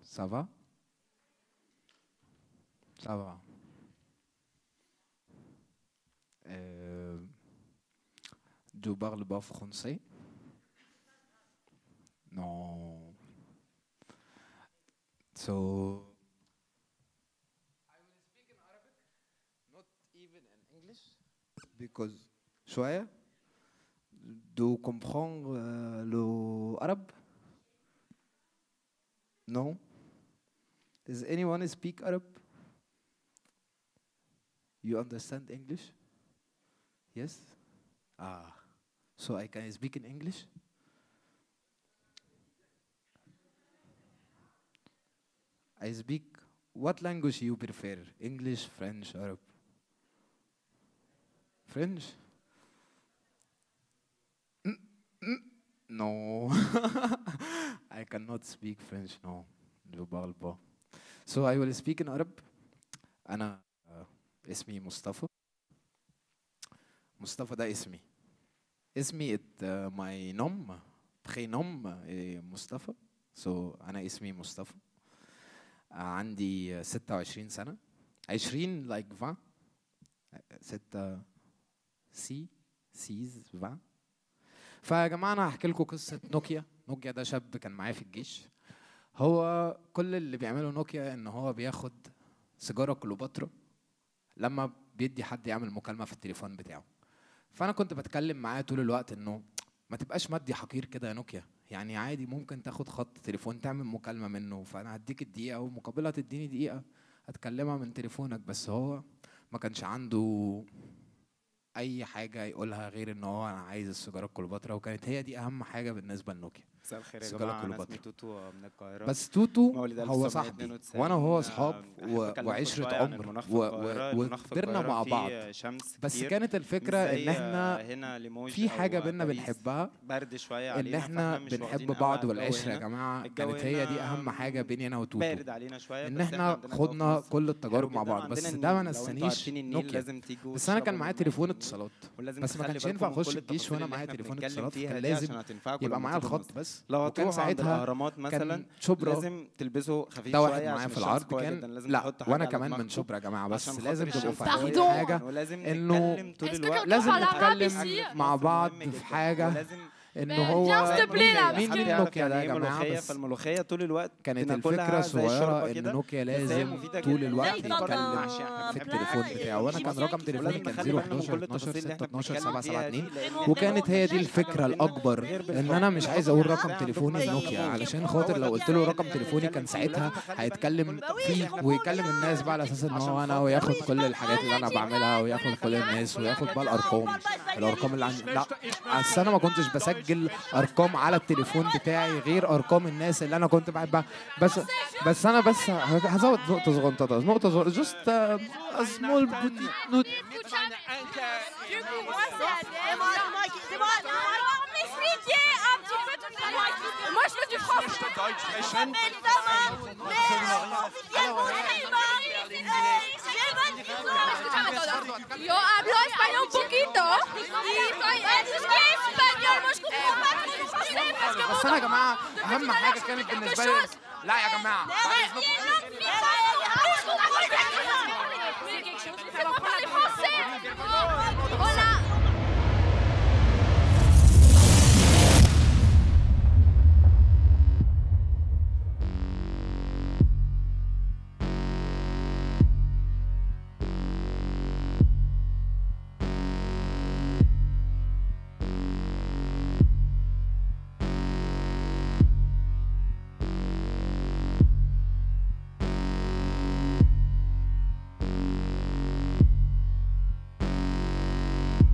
Ça va Ça va. Euh, tu parles pas français Non. So. I will speak in Arabic, not even in English, because شوية. Do comprendre euh, le arabe? No. Does anyone speak Arab? You understand English? Yes? Ah. So I can speak in English? I speak what language you prefer? English, French, Arab? French? Mm, mm, No. I cannot speak French, no. Je parle pas. So I will speak in Arab. أنا آه، اسمي مصطفى. مصطفى ده اسمي. اسمي it uh, my nom prénom est مصطفى. So أنا اسمي مصطفى. آه، عندي 26 سنة. 20 like 20. ستة سي سيز 20 فيا جماعه انا هحكي لكم قصه نوكيا نوكيا ده شاب كان معايا في الجيش هو كل اللي بيعمله نوكيا ان هو بياخد سيجاره كليوباترا لما بيدي حد يعمل مكالمه في التليفون بتاعه فانا كنت بتكلم معاه طول الوقت انه ما تبقاش مادي حقير كده يا نوكيا يعني عادي ممكن تاخد خط تليفون تعمل مكالمه منه فانا هديك الدقيقه ومقابلها تديني دقيقه هتكلمها من تليفونك بس هو ما كانش عنده اي حاجه يقولها غير ان هو انا عايز السيجاره الكليوباترا وكانت هي دي اهم حاجه بالنسبه لنوكيا مساء الخير يا سيجارة جماعه انا كليوباترا. اسمي توتو من القاهره بس توتو مواليد هو صاحبي 1992. وانا وهو آه، اصحاب أحب و- أكلمكم وعشره شوية عن عمر المناخ في و- القاهرة. و- المناخ في وكبرنا القاهرة مع فيه بعض شمس بس كتير. كانت مش الفكره ان زي، احنا آه، هنا ليموج في أو حاجه بينا باريس. بنحبها برد شويه ان علينا احنا فإحنا مش بنحب واخدين قوي بعض على الجو والعشره يا هنا. جماعه الجو كانت هي دي هنا اهم حاجه بيني انا وتوتو بارد علينا شويه ان بس احنا عندنا جو في خدنا مصر كل حلو التجارب مع جداً. بعض وعندنا بس النيل. ده ما لو انتوا نسانيش عارفين النيل نوكيا لازم تيجوا بس انا كان تشربوا معايا من تليفون النيل. اتصالات ولازم بس ما تخلي كانش بالكم ينفع من اخش كل الجيش التفاصيل وانا اللي معايا احنا تليفون بنتكلم اتصالات فيها كان دي لازم عشان هتنفعكم يبقى لما معايا تيجوا الخط مصر. بس لو وكان هتروحوا عند ساعتها الاهرامات مثلا كان شبرا لازم تلبسوا خفيف ده واحد شويه معايا عشان في الشمس العرض قوية كان جدا لازم لا تحطوا وانا حاجة على كمان من دماغكم شبرا يا جماعه بس عشان لازم خاطر تبقوا الشمس فاهمين قوية حاجه جداً، ولازم إنه نتكلم طول Est-ce que الوقت quelqu'un لازم parle arabe نتكلم ici مع مصر بعض مهم في جداً. حاجه ولازم ان Ben, هو viens, s'il te plaît, là, مين parce que- النوكيا ده يا يعني إيه جماعه ملوخية بس فالملوخية طول الوقت كانت بناكلها الفكره زي الشوربة صغيره ان كده نوكيا بس هي لازم مفيدة طول جداً. الوقت زي طبق يتكلم المحشي احنا في بنحب التليفون الأكل. بتاعه وانا كان رقم تليفوني ولازم كان نخلي بالنا من 011 كل 12 التفاصيل اللي 6 احنا 12 بنتكلم 7 فيها 7 دي 2 لأن وكانت هي دي مفيش حاجة الفكره بينا الاكبر غير ان بالحب. انا مش عايز اقول رقم عندكم تليفوني مثلاً نوكيا هو علشان ده خاطر لو قلت له اللي رقم احنا تليفوني بنتكلم كان فيه. ساعتها ولازم نخلي بالنا من هيتكلم كل فيه التفاصيل ويكلم الناس بقى على اساس ان هو انا وياخد كل الحاجات اللي انا بعملها وياخد كل الناس وياخد بقى الارقام الارقام اللي عندي لا اصل انا ما كنتش بسجل ارقام على التليفون بتاعي غير ارقام الناس اللي انا كنت بحبها بس بس انا بس هزود نقطه صغنطه نقطه صغنطه جست سمول بوتي نوت Du coup, moi, c'est Adèle. C'est moi, m'expliquer un petit peu toute la Moi, je veux du français. Mais évidemment, mais bien mon Yo hablo español un poquito. Y soy es que español, moi je comprends pas trop le français parce que بس انا يا جماعه اهم حاجه كانت بالنسبه لي لا يا جماعه بعد اذنكم On a Thank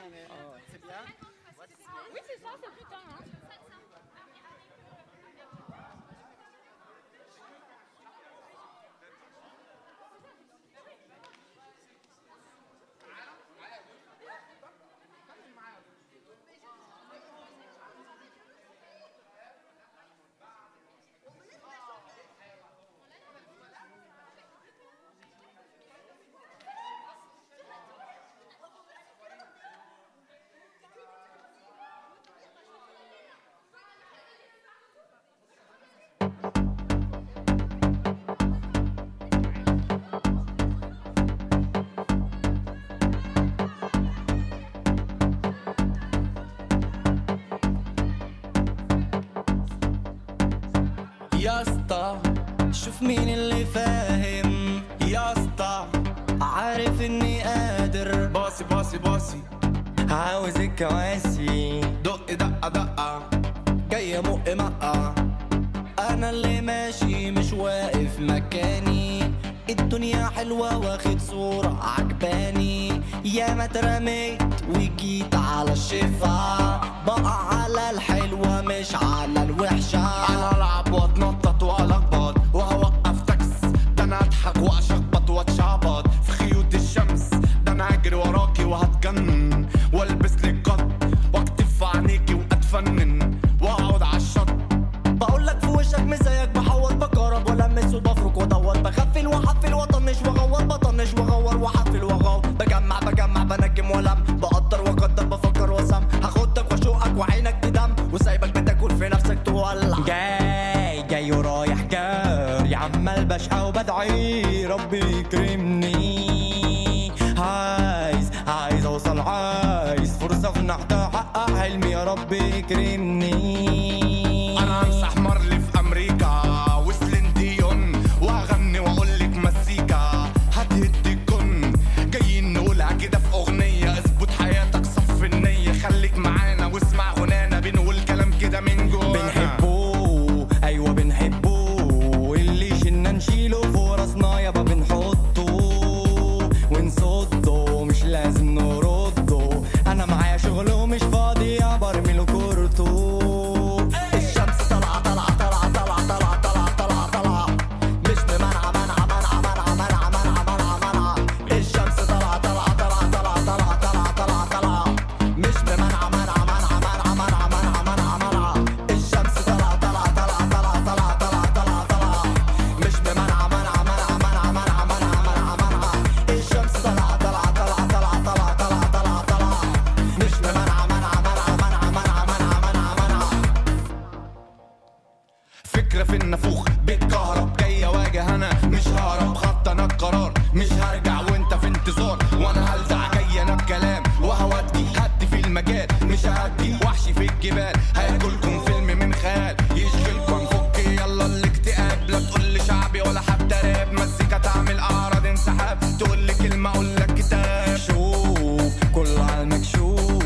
Oui, c'est ça, c'est putain. Hein. يا اسطى شوف مين اللي فاهم يا اسطى عارف اني قادر باصي باصي باصي عاوز الكواسي دق دقة دقة جاي مق مقة انا اللي ماشي مش واقف مكاني الدنيا حلوة واخد صورة عجباني يا ما اترميت وجيت على الشفا بقع على الحلوة مش على الوحشة انا العب واتنطط والخبط وهوقف تاكس ده انا اضحك واشخبط واتشعبط في خيوط الشمس ده انا اجري وراكي وهتجنن والبس لك قط واكتف في عينيكي واتفنن واقعد على الشط بقول لك في وشك مش زيك بحور بجرب والمس وبفرك وادور بغفل واحفل واطنش واغور بطنش واغور واحفل واغور بجمع بجمع بنجم ولم بقدر واقدر بفكر وسم هاخدك واشوقك وعينك تدم وسايبك بتاكل في نفسك تولع جاي جاي ورايح جاي عمال بشقى وبدعي ربي يكرمني عايز عايز اوصل عايز فرصة في نحت احقق حلمي يا رب يكرمني انا همسح مارلي في امريكا وسلين ديون واغني واقول لك مزيكا هتهد الجن جايين نقولها كده في اغنيه اظبط حياتك صف النيه خليك معانا واسمع غنانا بنقول كلام كده من جوانا بنحبه ايوه بنحبه اللي شلنا نشيله فوق راسنا يابا بنحطه ونصده مش لازم نرده انا معايا شغل ومش فاضي يابا ارمي له كورته الشمس طالعه طالعه طالعه طالعه طالعه طالعه طالعه طالعه مش بمنعه منعه منعه منعه منعه منعه منعه منعه الشمس طالعه طالعه طالعه طالعه طالعه طالعه طالعه طالعه مش بمنعه منعه منعه منعه منعه منعه منعه منعه الشمس طالعه طالعه طالعه طالعه طالعه طالعه طالعه طالعه مش بمنعه منعه منعه منعه منعه منعه منعه منعه الشمس طالعه طالعه طالعه طالعه طالعه طالعه طالعه طالعه مش بمنعه منعه منعه منعه منعه منعه منعه منعه فكرة في النافوخ بتكهرب جاي اواجه انا مش ههرب خط انا القرار مش هرجع وانت في انتظار وانا هلدع جاي انا بكلام وهودي هدي في المجال مش هدي وحشي في الجبال هياكلكم فيلم من خيال يشغلكم انفك يلا الاكتئاب لا تقول لي شعبي ولا حتى راب مزيكا تعمل اعراض انسحاب تقول لي كلمة اقول لك كتاب شوف كله على المكشوف